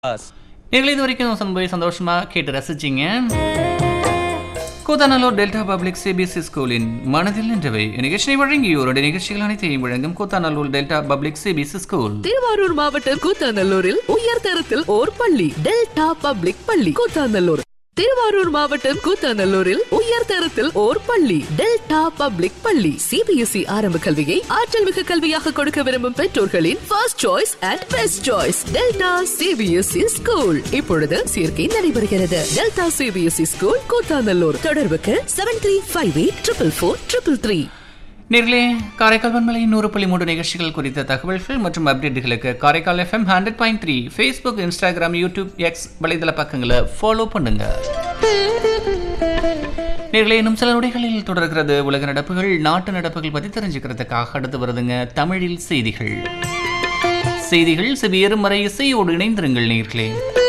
நீங்களே இது வரைக்கும் ரொம்ப சந்தோஷமா கேட்டு ரசிச்சிங்க கூத்தாநல்லூர் டெல்டா பப்ளிக் சிபிஎஸ்இ ஸ்கூலின் மனதில் நின்றவை நிகழ்ச்சியை வழங்கியோருடைய நிகழ்ச்சிகள் அனைத்தையும் வழங்கும் Koothanallur delta public CBSE school Thiruvarur மாவட்டம் கூத்தாநல்லூரில் உயர் தரத்தில் ஓர் பள்ளி டெல்டா பப்ளிக் பள்ளி கூத்தாநல்லூர் திருவாரூர் மாவட்டம் கூத்தாநல்லூரில் உயர் தரத்தில் ஓர் பள்ளி டெல்டா பப்ளிக் பள்ளி சிபிஎஸ்இ ஆரம்ப கல்வியை ஆற்றல் மிகு கல்வியாக கொடுக்க விரும்பும் பெற்றோர்களின் first choice and best choice delta CBSE school இப்பொழுது சேர்க்கை நடைபெறுகிறது டெல்டா சிபிஎஸ்இ ஸ்கூல் கூத்தாநல்லூர் தொடர்புக்கு seven three five eight triple four triple three நேர்களே காரைக்கால் வன்மலை நூறு புள்ளி மூன்று நிகழ்ச்சிகள் குறித்த தகவல்கள் மற்றும் அப்டேட்டுகளுக்கு Karaikal FM hundred point three Facebook Instagram YouTube X வலைதள பக்கங்களை ஃபாலோ பண்ணுங்க நேர்களே இன்னும் சில நொடிகளில் தொடர்கிறது உலக நடப்புகள் நாட்டு நடப்புகள் பற்றி தெரிஞ்சுக்கிறதுக்காக அடுத்து வருதுங்க தமிழில் செய்திகள் செய்திகள் சிவியரும் மறை இசையோடு இணைந்திருங்கள் நேர்களே